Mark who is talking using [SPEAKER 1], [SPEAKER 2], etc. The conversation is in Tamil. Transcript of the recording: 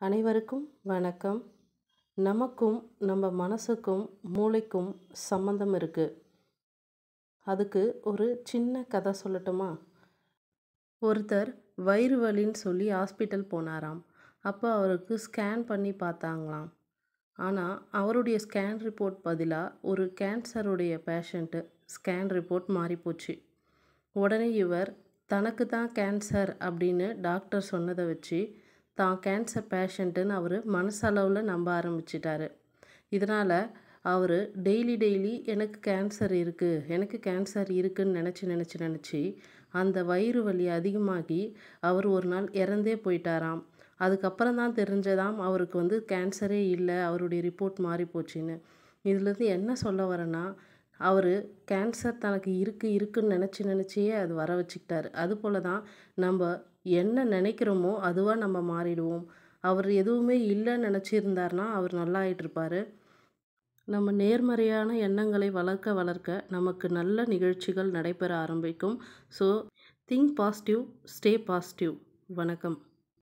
[SPEAKER 1] அனைவருக்கும் வணக்கம் நமக்கும் நம்ம மனசுக்கும் மூளைக்கும் சம்மந்தம் இருக்குது அதுக்கு ஒரு சின்ன கதை சொல்லட்டுமா ஒருத்தர் வயிறு வலின்னு சொல்லி ஹாஸ்பிட்டல் போனாராம் அப்போ அவருக்கு ஸ்கேன் பண்ணி பார்த்தாங்களாம் ஆனால் அவருடைய ஸ்கேன் ரிப்போர்ட் பதிலாக ஒரு கேன்சருடைய பேஷண்ட்டு ஸ்கேன் ரிப்போர்ட் மாறிப்போச்சு உடனே இவர் தனக்கு தான் கேன்சர் அப்படின்னு டாக்டர் சொன்னதை வச்சு தான் கேன்சர் பேஷண்ட்டுன்னு அவர் மனசளவில் நம்ப ஆரம்பிச்சிட்டாரு இதனால் அவர் டெய்லி டெய்லி எனக்கு கேன்சர் இருக்குது எனக்கு கேன்சர் இருக்குன்னு நினச்சி நினச்சி நினச்சி அந்த வயிறு வலி அதிகமாகி அவர் ஒரு நாள் இறந்தே போயிட்டாராம் அதுக்கப்புறம் தான் தெரிஞ்சதாம் அவருக்கு வந்து கேன்சரே இல்லை அவருடைய ரிப்போர்ட் மாறி போச்சுன்னு இதுலேருந்து என்ன சொல்ல வரேன்னா அவர் கேன்சர் தனக்கு இருக்குது இருக்குன்னு நினச்சி நினச்சியே அது வர வச்சுக்கிட்டாரு அதுபோல் தான் நம்ம என்ன நினைக்கிறோமோ அதுவாக நம்ம மாறிடுவோம் அவர் எதுவுமே இல்லைன்னு நினச்சிருந்தார்னா அவர் நல்லா ஆகிட்டுருப்பார் நம்ம நேர்மறையான எண்ணங்களை வளர்க்க வளர்க்க நமக்கு நல்ல நிகழ்ச்சிகள் நடைபெற ஆரம்பிக்கும் so think positive stay positive வணக்கம்